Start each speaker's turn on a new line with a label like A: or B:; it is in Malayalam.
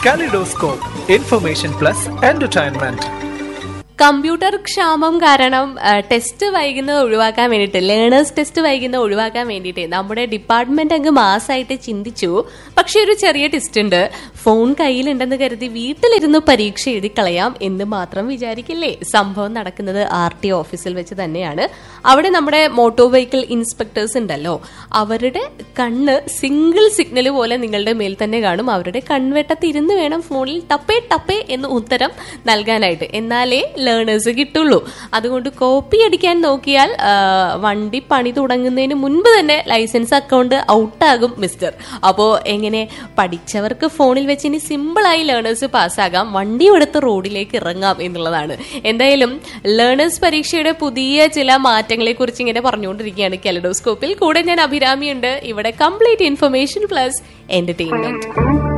A: Kaleidoscope, information plus entertainment.
B: Computer ക്ഷാമം കാരണം ആ, ടെസ്റ്റ് വൈകുന്നത് ഒഴിവാക്കാൻ വേണ്ടിയിട്ട് ലേണേഴ്സ് ടെസ്റ്റ് വൈകുന്നത് ഒഴിവാക്കാൻ വേണ്ടിയിട്ട് നമ്മുടെ ഡിപ്പാർട്ട്മെന്റ് അങ്ങ് മാസമായിട്ട് ചിന്തിച്ചു പക്ഷെ ഒരു ചെറിയ ടെസ്റ്റ് ഉണ്ട് ഫോൺ കയ്യിലുണ്ടെന്ന് കരുതി വീട്ടിലിരുന്ന് പരീക്ഷ എഴുതി കളയാം എന്ന് മാത്രം വിചാരിക്കില്ലേ സംഭവം നടക്കുന്നത് ആർ ടി ഓഫീസിൽ വെച്ച് തന്നെയാണ് അവിടെ നമ്മുടെ മോട്ടോർ വെഹിക്കിൾ ഇൻസ്പെക്ടേഴ്സ് ഉണ്ടല്ലോ അവരുടെ കണ്ണ് സിംഗിൾ സിഗ്നൽ പോലെ നിങ്ങളുടെ മേൽ തന്നെ കാണും അവരുടെ കൺവെട്ടത്ത് ഇരുന്ന് വേണം ഫോണിൽ ടപ്പേ ടപ്പേ എന്ന് ഉത്തരം നൽകാനായിട്ട് എന്നാലേ ലേണേഴ്സ് കിട്ടുള്ളൂ അതുകൊണ്ട് കോപ്പി അടിക്കാൻ നോക്കിയാൽ ആ, വണ്ടി പണി തുടങ്ങുന്നതിന് മുൻപ് തന്നെ ലൈസൻസ് അക്കൗണ്ട് ഔട്ടാകും മിസ്റ്റർ അപ്പോ എങ്ങനെ പഠിച്ചവർക്ക് ഫോണിൽ വെച്ച് ഇനി സിമ്പിളായി ലേണേഴ്സ് പാസ്സാകാം വണ്ടി എടുത്ത് റോഡിലേക്ക് ഇറങ്ങാം എന്നുള്ളതാണ് എന്തായാലും ലേണേഴ്സ് പരീക്ഷയുടെ പുതിയ ചില മാറ്റങ്ങളെ കുറിച്ച് ഇങ്ങനെ പറഞ്ഞുകൊണ്ടിരിക്കുകയാണ് കെലഡോസ്കോപ്പിൽ കൂടെ ഞാൻ അഭിരാമിയുണ്ട് ഇവിടെ കംപ്ലീറ്റ് ഇൻഫർമേഷൻ പ്ലസ് എന്റർടൈൻമെന്റ്